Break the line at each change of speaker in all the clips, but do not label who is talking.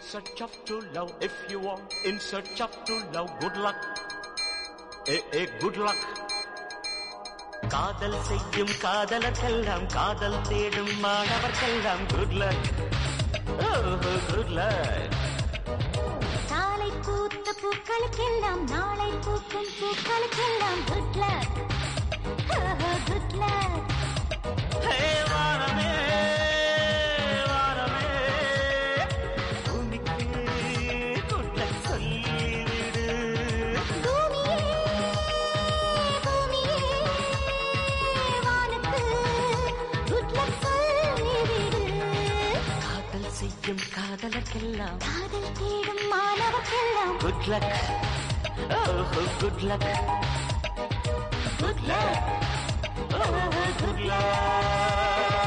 search of true love, if you are in search of true love, good luck. Eh, eh, good luck. காதல் செய்யும் காதலர்க்கெல்லாம் காதல் தேடும் மாணவர்க்கெல்லாம் குட் லக் குட் லக்
காலை பூத்த பூக்களுக்கெல்லாம் நாளை பூக்கும் பூக்களுக்கெல்லாம் குட் லக் குட் லக்
வாரமே வாரமே பூமிக்கு குட் லக் சொல்லிவிடு
பூமியே பூமியே வானத்து குட் லக் சொல்லிவிடு
காதல் செய்யும் காதலர்க்கெல்லாம்
காதல் தேடும் மாணவர்க்கெல்லாம்
good luck good luck
good luck
good luck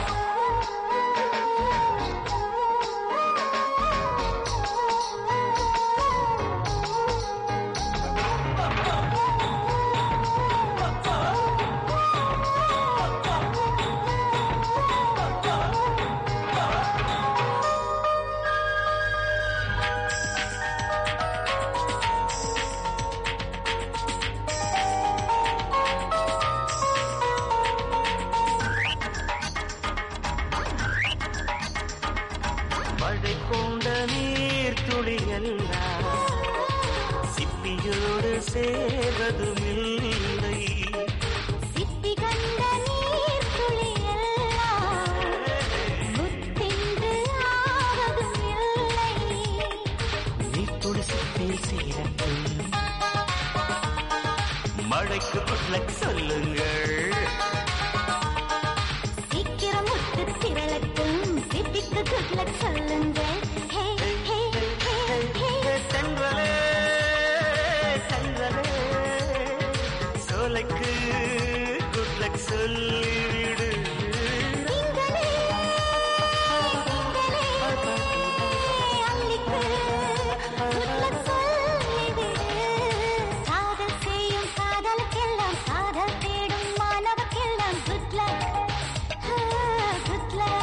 மழை கொண்ட நீர் துளியெல்லாம் சிப்பியோடு சேர்வதுமில்லை
சிப்பி கண்ட நீர் துளியெல்லாம் முத்தின்று ஆவதும் இல்லை
நீர் துளி சிப்பில் சேரட்டும் மழைக்கு குட்லக் சொல்லுங்கள்
சீக்கிரம் முத்து திரளட்டும் சிப்பிக்கு குட் லக் சொல்லுங்கள் ஹே ஹே ஹே ஹே
சென்றலே சென்றலே சோலைக்கு குட்லக் சொல்லிவிடு
திங்களே திங்களே அள்ளிக்கு குட் லக் சொல்லிவிடு காதல் செய்யும் காதலுக்கெல்லாம் காதல் தேடும் மாணவர்க்கெல்லாம் குட் லக் குட் லக்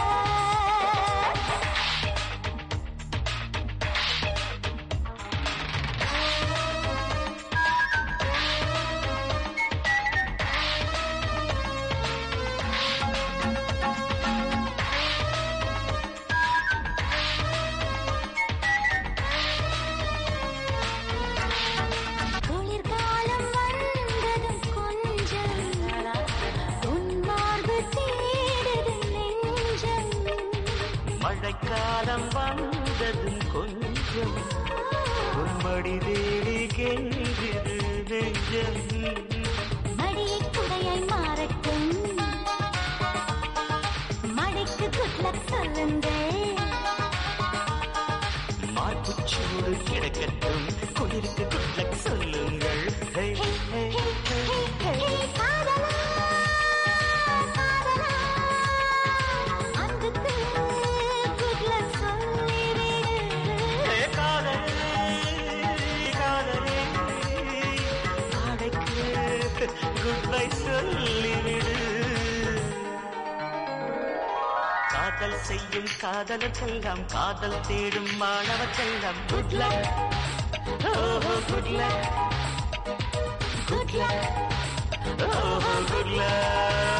குளிர்காலம் வந்ததும் கொஞ்சம் உன்மார்பு தேடுது நெஞ்சம்
மழைக்காலம் வந்ததும் கொஞ்சம் உம்மடி தேடி கெஞ்சிது நெஞ்சம்
மடியை குடையாய் மாறட்டும் மழைக்கு குட்லக் சொல்லுங்கள்
மார்புச்சோடு கிடக்கட்டும் குளிருக்கு குட்லக் சொல்லுங்கள் ஹே,
ஹே,
ஹே,
ஹே,
ஹே,
ஹே,
ஹே.
ஹே, காதலா, காதலா, அன்புக்கு good luck சொல்லிவிடு.
ஹே, காதலே, காதலே, நாளைக்கு goodbye சொல்லிவிடு காதல் செய்யும் காதலுக்கெல்லாம் காதல் தேடும் மாணவர்க்கெல்லாம் குட் லக் ஓஹோ குட் லக்
Good luck.
ஓஹோ குட் லக்